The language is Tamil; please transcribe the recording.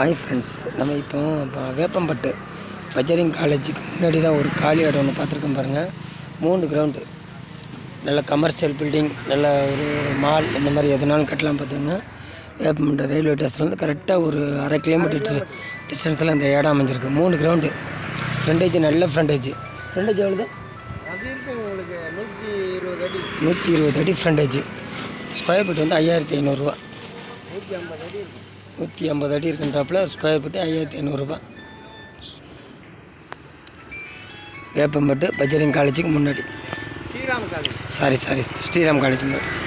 ஹாய் ஃப்ரெண்ட்ஸ் நம்ம இப்போ இப்போ வேப்பம்பட்டு பஜரிங் காலேஜுக்கு முன்னாடி தான் ஒரு காலி இடம் ஒன்று பார்த்துருக்கோம் பாருங்கள் மூணு கிரவுண்டு நல்ல கமர்ஷியல் பில்டிங் நல்ல ஒரு மால் இந்த மாதிரி எதுனாலும் கட்டலாம் பார்த்தீங்கன்னா வேப்பம்பட்டு ரயில்வே ஸ்டேஷன்லேருந்து கரெக்டாக ஒரு அரை கிலோமீட்டர் டிஸ் டிஸ்டன்ஸில் இந்த இடம் அமைஞ்சிருக்கு மூணு கிரவுண்டு ஃப்ரண்டேஜ் நல்ல ஃப்ரண்டேஜ் ஃப்ரண்டேஜ் எவ்வளோ அது இருக்கு உங்களுக்கு நூற்றி இருபது அடி நூற்றி இருபது அடி ஃப்ரண்டேஜ் ஸ்கொயர் ஃபீட் வந்து ஐயாயிரத்தி ஐநூறுரூவா நூற்றி ஐம்பது அடி இருக்கு நூற்றி ஐம்பது அடி இருக்கின்றாப்புல ஸ்கொயர் ஃபீட்டு ஐயாயிரத்தி ஐநூறுரூபா வேப்பம்பட்டு பஜரிங் காலேஜுக்கு முன்னாடி Sriram college sorry sorry Sriram college முன்னாடி